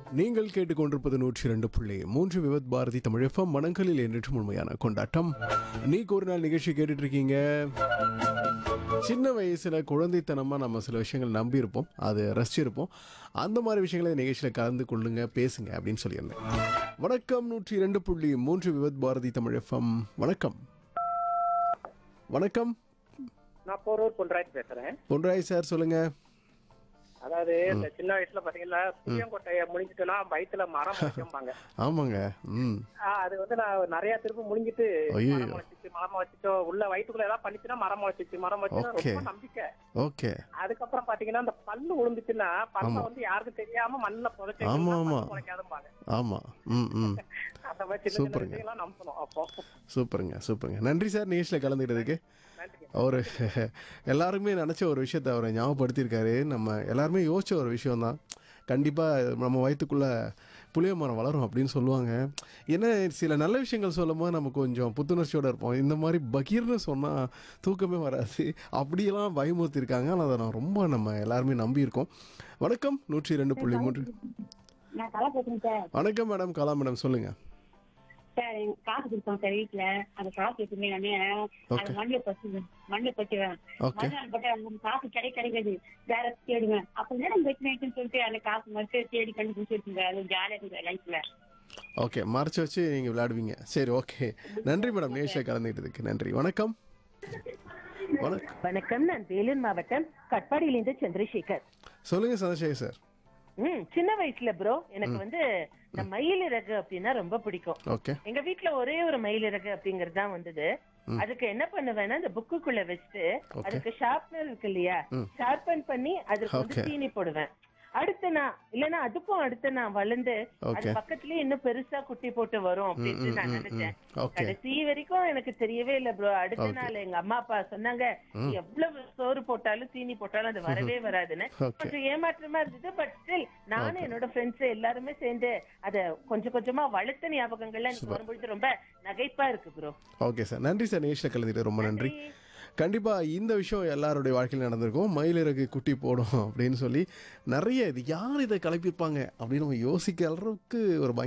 நீங்கள் கேட்டுக்கொண்டிருப்பது நூற்றி இரண்டு புள்ளி மூன்று விவத் பாரதி தமிழ் எஃப்எம் மனங்களில் என்றும் உண்மையான கொண்டாட்டம் நீக்கு ஒரு நாள் நிகழ்ச்சி கேட்டுட்டு இருக்கீங்க சின்ன வயசுல குழந்தைத்தனமா நம்ம சில விஷயங்கள் நம்பியிருப்போம் அது ரசிச்சிருப்போம் அந்த மாதிரி விஷயங்களை இந்த நிகழ்ச்சியில் கலந்து கொள்ளுங்க பேசுங்க அப்படின்னு சொல்லியிருந்தேன் வணக்கம் நூற்றி இரண்டு புள்ளி மூன்று விவத் பாரதி தமிழ் எஃப்எம் வணக்கம் வணக்கம் நான் போரூர் பொன்ராஜ் பேசுறேன் பொன்ராய் சார் சொல்லுங்க அதாவது இந்த சின்ன வயசுல பாத்தீங்கன்னா புளியங்கொட்டைய முடிஞ்சிட்டுனா வயித்துல மரம் முளைக்கும்பாங்க ஆமாங்க ம் ஆ, அது வந்து நான் நிறைய திரும்ப முடிஞ்சிட்டு ஐயையோ. மரம் முளைச்சிச்சு மரம் முளைச்சிச்சோ உள்ள வயிற்றுக்குள்ள ஏதாவது பண்ணிச்சுன்னா மரம் முளைச்சிச்சு மரம் முளைச்சுன்னா Okay. ரொம்ப நம்பிக்கை ஓகே அதுக்கப்புறம் பாத்தீங்கன்னா அந்த பல்லு விழுந்துச்சுன்னா பல்ல வந்து யாருக்கும் தெரியாம மண்ணுல புதைச்சு ஆமா, வைக்கணும்னா ஆமா. பல்லு முளைக்காதும்பாங்க ஆமாம் ம் ம் அந்த மாதிரி சின்ன சின்ன சூப்பருங்க. விஷயம்லாம் நம்பணும் அப்போ சூப்பருங்க சூப்பருங்க நன்றி சார் நிகழ்ச்சியில் கலந்துக்கிட்டதுக்கு நன்றி அவர் எல்லாருமே நினச்ச ஒரு விஷயத்தை அவரை ஞாபகப்படுத்தியிருக்காரு நம்ம எல்லாருமே யோசிச்ச ஒரு விஷயம்தான் கண்டிப்பாக நம்ம வயிற்றுக்குள்ளே புளிய மரம் வளரும் அப்படின்னு சொல்லுவாங்க ஏன்னா சில நல்ல விஷயங்கள் சொல்லும் போது நம்ம கொஞ்சம் புத்துணர்ச்சியோடு இருப்போம் இந்த மாதிரி பகீர்னு சொன்னால் தூக்கமே வராது அப்படியெல்லாம் பயமுறுத்திருக்காங்க ஆனால் அதை நான் ரொம்ப நம்ம எல்லாருமே நம்பியிருக்கோம் வணக்கம் நூற்றி ரெண்டு புள்ளி மூன்று நான் கலா பேசுறேன் சார் வணக்கம் மேடம் கலா மேடம் சொல்லுங்கள் சார் எங்க காசு கொடுத்தோம் சார் வீட்டுல அந்த காசு வச்சுருந்தேன் நானு Okay. அது மண்ணில் பச்சு மண்ணில் பச்சுவேன் Okay. மண்ணால் பட்டு அந்த காசு கிடை கிடைக்காது வேற தேடுவேன் அப்ப நேரம் வச்சுனேன்னு சொல்லிட்டு அந்த காசு மட்டும் தேடி கண்டுபிடிச்சிருக்கீங்க அது ஜாலியா இருக்குது லைஃப்ல ஓகே மறைச்சு வச்சு நீங்கள் விளையாடுவீங்க சரி ஓகே நன்றி மேடம் நிகழ்ச்சியில் கலந்துக்கிட்டதுக்கு நன்றி வணக்கம் வணக்கம் வணக்கம் நான் வேலூர் மாவட்டம் கட்பாடியிலிருந்து சந்திரசேகர் சொல்லுங்கள் சந்திரசேகர் சார் ம் சின்ன வயசுல ப்ரோ எனக்கு வந்து இந்த மயில் இறகு அப்படின்னா ரொம்ப பிடிக்கும் ஓகே எங்க வீட்ல ஒரே ஒரு மயில் இறகு அப்படிங்கறது தான் வந்தது அதுக்கு என்ன பண்ணுவேன்னா இந்த புக்குக்குள்ள வச்சுட்டு அதுக்கு ஷார்ப்னர் இருக்கு இல்லையா ஷார்பன் பண்ணி அதுக்கு வந்து Okay. சீனி போடுவேன் அடுத்த நான் இல்லன்னா அதுக்கும் அடுத்த நான் வளர்ந்து அது Okay. பக்கத்துலயே இன்னும் பெருசா குட்டி போட்டு வரும் அப்படின்னு நான் ம், ம், நினைச்சேன் ம். Okay. கடைசி வரைக்கும் எனக்கு தெரியவே இல்ல ப்ரோ அடுத்த நாள் எங்க அம்மா அப்பா சொன்னாங்க "நீ எவ்வளவு சோறு போட்டாலும் சீனி போட்டாலும் அது வரவே வராதுன்னு Okay. கொஞ்சம் ஏமாற்றமா இருந்தது பட் ஸ்டில் நானும் என்னோட ஃப்ரெண்ட்ஸ் எல்லாருமே சேர்ந்து அத கொஞ்சம் கொஞ்சமா வளர்த்த ஞாபகங்கள்லாம் எனக்கு வரும்பொழுது ரொம்ப நகைப்பா இருக்கு ப்ரோ ஓகே சார் நன்றி சார் நிகழ்ச்சியில் கலந்துக்கிட்டு ரொம்ப நன்றி கண்டிப்பாக இந்த விஷயம் எல்லாருடைய வாழ்க்கையில் நடந்திருக்கும் மயிலிறகு குட்டி போடும் அப்படின்னு சொல்லி நிறைய இது யார் இதை கிளப்பியிருப்பாங்க அப்படின்னு நம்ம யோசிக்கிற அளவுக்கு ஒரு